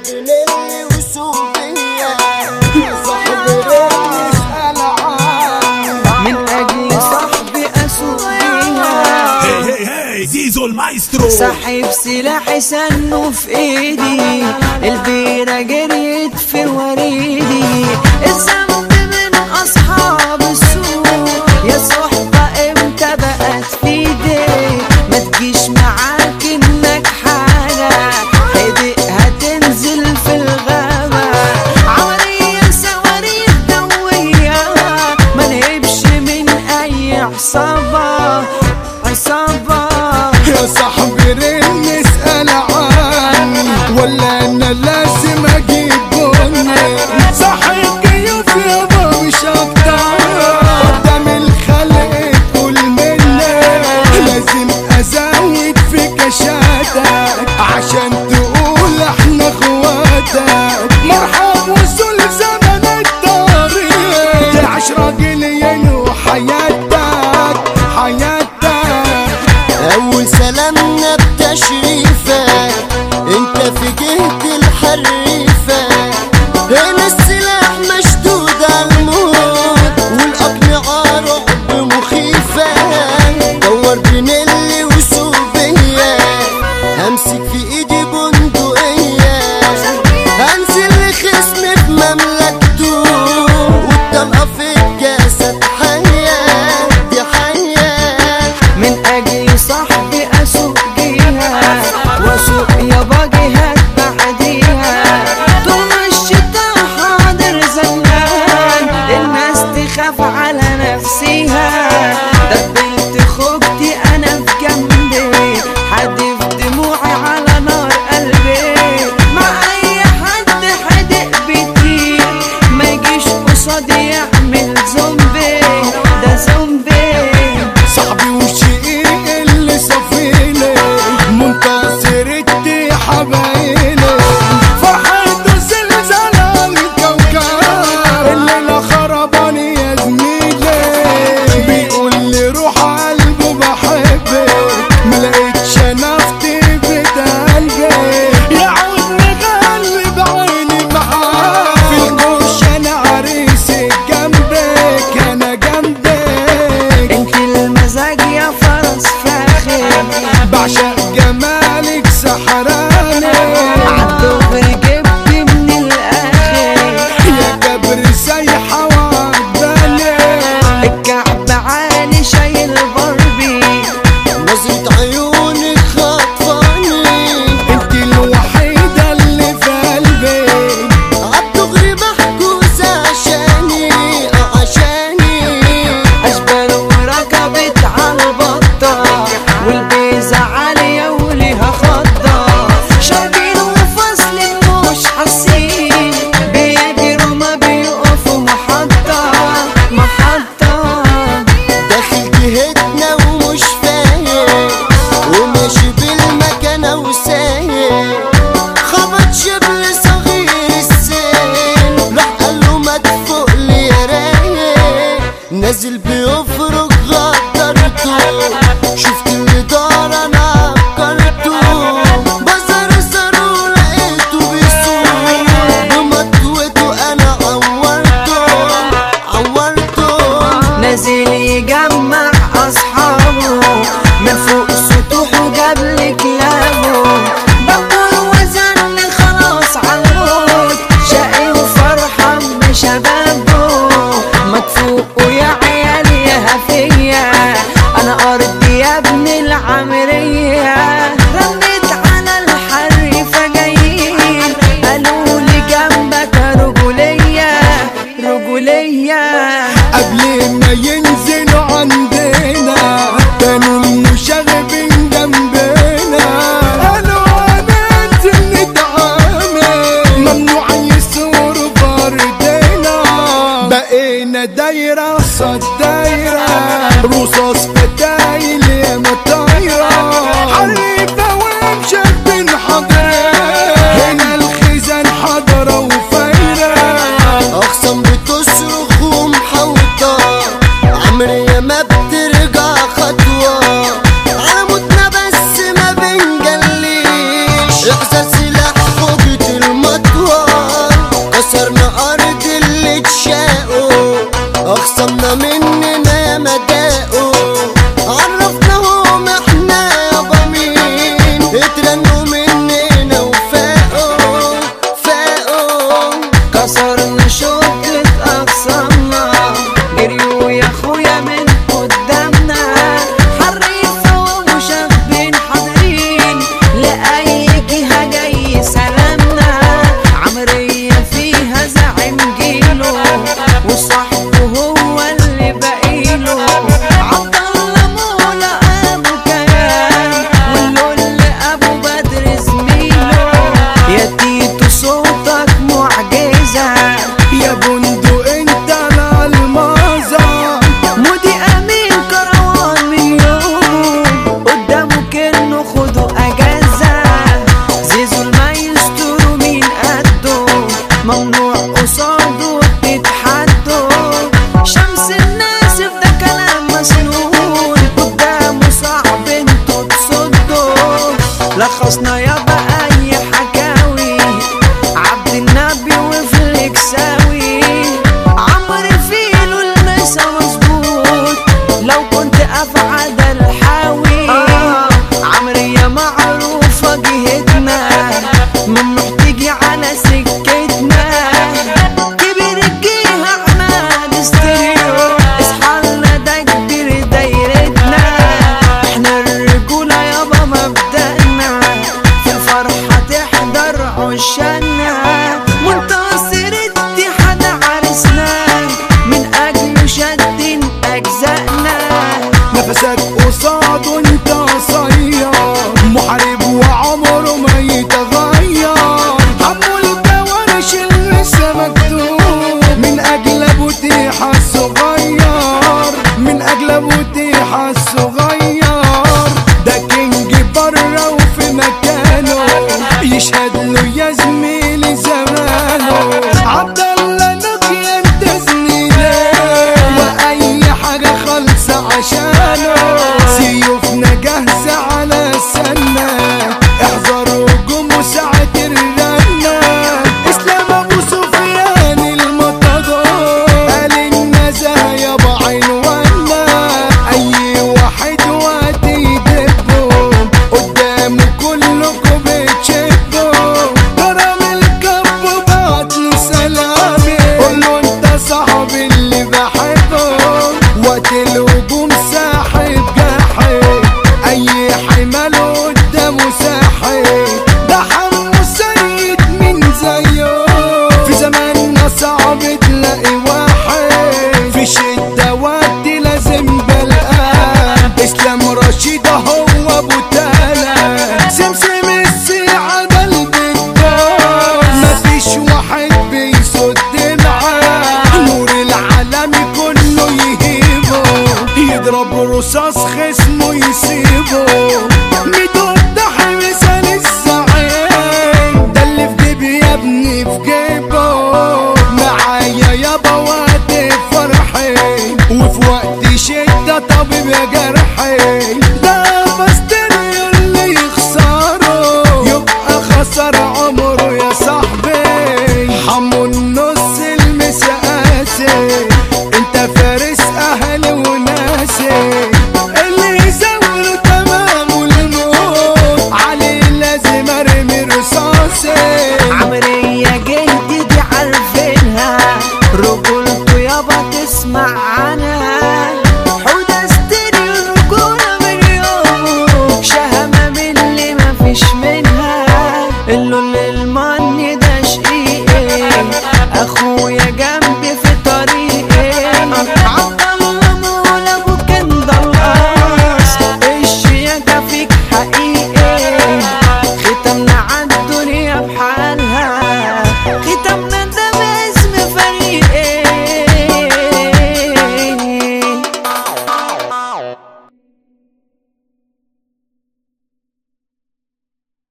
بنيلي وسوفيا صاحب ريس العام من اجل صاحبي اسوق بيها هي هي هي زيزو المايسترو ساحب سلاحي سنه في ايدي البيرة جريت في وريدي الذنب من اصحاب السوق يا صحبة امتى بقت في ايدي ما تجيش معاك انك حاجة حدق هتنزل في الغابة عملية صواريخ دوية ما نهبش من اي عصابة عصابة يا صاحبي رن اسأل عني ولا انا لازم اجيب بني صاحب كيف يابا مش اكتر قدام الخلق كل مني لازم ازود في كشاتك عشان تقول احنا اخواتك مرحب وصول زمن الطريق تعيش راجلين وحياتك حياتك أول سلامنا بتشريفك أنت في جهة الحريفة هنا السلاح مشدود على الموت والأقنعة رعب مخيفة دور بنيلي وسوفيا همسك في إيدي بندقية هنزل لخصمي في مملكته والطلقة في الجسد حياة دي حياة من اجل صاحبي اسوق جيها واسوق يا باجيها بعديها طول ما الشتا حاضر زمان الناس تخاف على نفسها دبلت خوجتي انا في جنبي حدف دموعي على نار قلبي مع اي حد حدق بيطير ما يجيش قصادي يعمل زومبي ده زومبي صاحبي وشقيق اللي صفيلي منتصر ادي حبايلي فرحته زلزال على الكوكب الليلة خرباني يا زميلي بيقول لي روح قلبه بحبك ملقتش نفتي بقلبي يعود مغلب عيني معاه في الجوش انا عريسك جنبك انا جنبك انت المزاج يا فرس فاخر بعشق جمالك سحراني عالدغري جبت من الاخر يا جبر سايحة وعداني الكعب عالي شايل ضربي نظرة عيونك خطفاني انت الوحيدة اللي في قلبي عالدغري محجوزة عشاني عشاني اشبال وركبت عالبطة والبيزة عالية وليها خضة شاربين وفصل مش حاسين بيجروا ما بيقفوا محطة محطة داخل جهتنا ومش فايق وماشي بالمكانة وسايق خبط شبل صغير السن راح قال له ما تفوق لي يا رايق نازل بيفرق غدرته شفت اللي دار انا عبقرته بزر زر لقيته بيسوق بمطوته انا عورته عورته نازل يجمع اصحابه من فوق سطوحه جاب لي كلابه بقول وزن خلاص عالموت شقي وفرحان بشبابه ما تفوقوا يا عيال يا هفية انا ارضي يا ابن العمرية رنيت على الحريفة جايين قالوا لي جنبك رجولية رجولية قبل ما ينزلوا عندنا كانوا المشاغبين جنبنا قالوا هننزل نتعامل ممنوع يصوروا بردنا بقينا دايرة قصاد دايرة رصاص فتايل يا مطايرة حريفة ومشبين حضرة هنا الخزان حضرة وفايرة اخصم بتصرخ ومحوطة عمري ما بترجع خطوة على موتنا بس ما بنجليش احساس سلاح فوقة المطر لخصنا يابا اي حكاوي عبد النبي وفليكساوي عمرو فيلو المسا مظبوط لو كنت افعد الحاوي عمرية معروفة جهتنا ممنوع تيجي على سكتنا كبر الجيه احمد استريو اصحالنا ده كبير دايرتنا احنا الرجولة يابا مبدأنا في الفرحة تحضر عشانا منتصر اتحاد عرسنا من اجله شدين اجزائنا نفسك قصاد وانت قصير محارب وعمره ما يتغير حمو الجوارش اللي لسه مكتوب من اجل ابو تيحة الصغير من اجل ابو تيحة الصغير ده كينج بره وفي مكانه يشهد له يا زميلي زمانه عبد الله نقي انت زميلي واي حاجه خالصه عشانه سيوفنا جاهزه على السنه احذروا هجوم ساعه الرنه اسلام ابو سفيان المطغى قال النزاهه يابا عنوانا اي واحد وقت يدبه قدامه كلكم بتشبوا كرم الكب بعت له سلامي قول له انت صاحبي اللي بحبه وقت الهجوم ساحب جاحد اي حمال قدامه ساحب ده حمو سيد من زيه في زماننا صعب تلاقي واحد في شدة وقت لازم بلقان اسلام رشيد هو ابو تالا سمسم السيعة ده البطال مفيش واحد بيصد معاه نور العالم كله يهيبه يضرب رصاص خصمه يسيبه ميدو الضحي مثال الزعيم ده اللي في جيبي يا ابني في جيبه معايا يابا وقت فرحي وفي وقت شدة طبيب يا جرحي ده بستريو اللي يخسره يبقى خسر عمره يا صاحبي حمو النص المسقاسي انت فارس اهلي وناسي اللي يزور تمام الموت عليه لازم ارمي رصاصي عمرية جهدي دي عارفينها رجولته يابا تسمع عنها حودة ستيريو رجولة من يوم شهامة من اللي مفيش منها اللون الماني ده شقيقي اخويا جنبي في طريقي عبد الله مولى ابو كندر قاص الشياكة فيك حقيقي ختمنا عالدنيا بحالها ختمنا